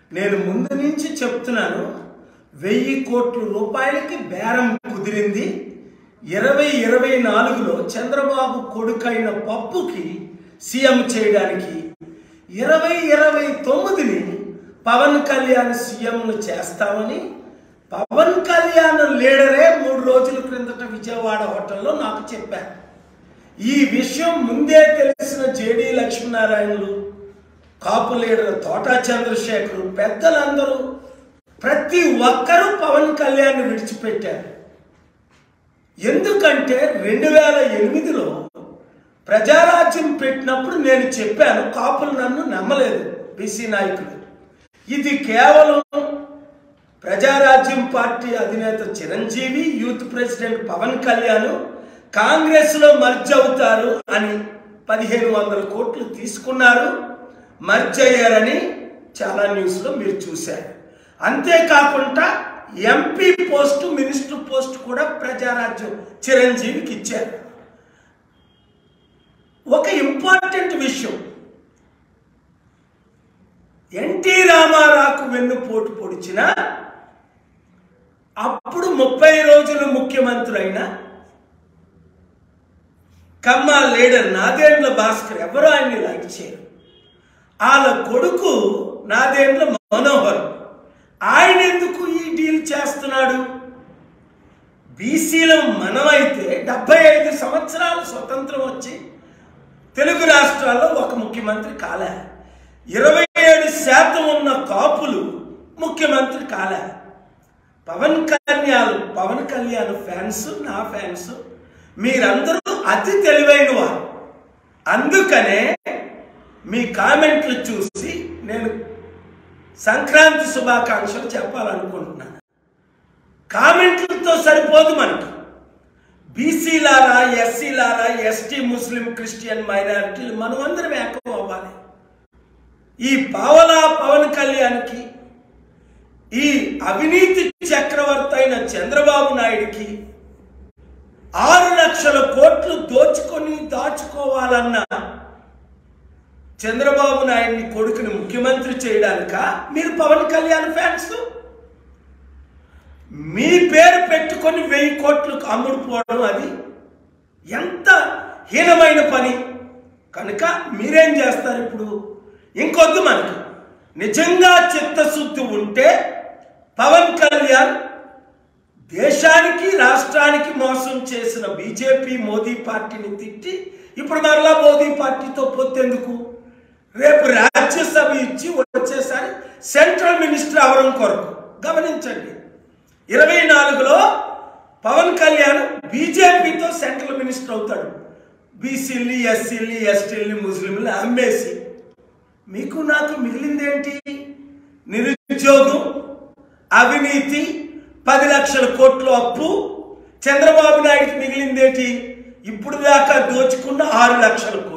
నేను ముందు నుంచి చెప్తున్నాను వెయ్యి కోట్ల రూపాయలకి బేరం కుదిరింది ఇరవై ఇరవై నాలుగులో చంద్రబాబు కొడుకైన పప్పుకి సీఎం చేయడానికి ఇరవై ఇరవై తొమ్మిదిని పవన్ కళ్యాణ్ సీఎంను చేస్తామని పవన్ కళ్యాణ్ లీడరే మూడు రోజుల క్రిందట విజయవాడ హోటల్లో నాకు చెప్పారు ఈ విషయం ముందే తెలిసిన జేడి లక్ష్మీనారాయణలు కాపు లీడర్ తోటా చంద్రశేఖర్ పెద్దలందరూ ప్రతి ఒక్కరూ పవన్ కళ్యాణ్ విడిచిపెట్టారు ఎందుకంటే రెండు వేల ఎనిమిదిలో ప్రజారాజ్యం పెట్టినప్పుడు నేను చెప్పాను కాపులు నన్ను నమ్మలేదు బీసీ నాయకులు ఇది కేవలం ప్రజారాజ్యం పార్టీ అధినేత చిరంజీవి యూత్ ప్రెసిడెంట్ పవన్ కళ్యాణ్ కాంగ్రెస్ లో మర్జ్ అవుతారు అని పదిహేను వందల కోట్లు తీసుకున్నారు మర్జ్ అయ్యారని చాలా న్యూస్ లో మీరు చూశారు అంతేకాకుండా ఎంపీ పోస్టు మినిస్టర్ పోస్ట్ కూడా ప్రజారాజ్యం చిరంజీవికి ఇచ్చారు ఒక ఇంపార్టెంట్ విషయం ఎన్టీ రామారావుకు వెన్నుపోటు పొడిచిన అప్పుడు ముప్పై రోజులు ముఖ్యమంత్రి అయిన కమ్మ లీడర్ నాదేండ్ల భాస్కర్ ఎవరు ఆయన్ని లైక్ చేయరు వాళ్ళ కొడుకు నాదేండ్ల మనోహర్ ఆయన ఎందుకు ఈ డీల్ చేస్తున్నాడు బీసీలో మనమైతే డెబ్బై ఐదు సంవత్సరాలు స్వతంత్రం వచ్చి తెలుగు రాష్ట్రాల్లో ఒక ముఖ్యమంత్రి కాలే ఇరవై ఏడు శాతం ఉన్న కాపులు ముఖ్యమంత్రి కాలే పవన్ కళ్యాణ్ పవన్ కళ్యాణ్ ఫ్యాన్స్ నా ఫ్యాన్స్ మీరందరూ అతి తెలివైన వారు అందుకనే మీ కామెంట్లు చూసి నేను సంక్రాంతి శుభాకాంక్షలు చెప్పాలనుకుంటున్నాను కామెంట్లతో సరిపోదు మనకి బీసీలారా ఎస్సీలారా ఎస్టీ ముస్లిం క్రిస్టియన్ మైనారిటీలు మనమందరం ఏకం అవ్వాలి ఈ పావలా పవన్ కళ్యాణ్కి ఈ అవినీతి చక్రవర్తి అయిన చంద్రబాబు నాయుడికి ఆరు లక్షల కోట్లు దోచుకొని దాచుకోవాలన్న చంద్రబాబు నాయుడిని కొడుకుని ముఖ్యమంత్రి చేయడానిక మీరు పవన్ కళ్యాణ్ ఫ్యాన్స్ మీ పేరు పెట్టుకొని వెయ్యి కోట్లు అమ్ముడుపోవడం అది ఎంత హీనమైన పని కనుక మీరేం చేస్తారు ఇప్పుడు ఇంకొద్దు మనకు నిజంగా చిత్తశుద్ధి ఉంటే పవన్ కళ్యాణ్ దేశానికి రాష్ట్రానికి మోసం చేసిన బీజేపీ మోదీ పార్టీని తిట్టి ఇప్పుడు మరలా మోదీ పార్టీతో పొత్తెందుకు రేపు రాజ్యసభ ఇచ్చి వచ్చేసారి సెంట్రల్ మినిస్టర్ అవడం కొరకు గమనించండి ఇరవై నాలుగులో పవన్ కళ్యాణ్ బీజేపీతో సెంట్రల్ మినిస్టర్ అవుతాడు బీసీల్ని ఎస్సీల్ని ఎస్టీల్ని ముస్లింని అమ్మేసి మీకు నాకు మిగిలిందేంటి నిరుద్యోగం అవినీతి పది లక్షల కోట్లు అప్పు చంద్రబాబు నాయుడికి మిగిలిందేంటి ఇప్పుడు దాకా దోచుకున్న ఆరు లక్షల కోట్లు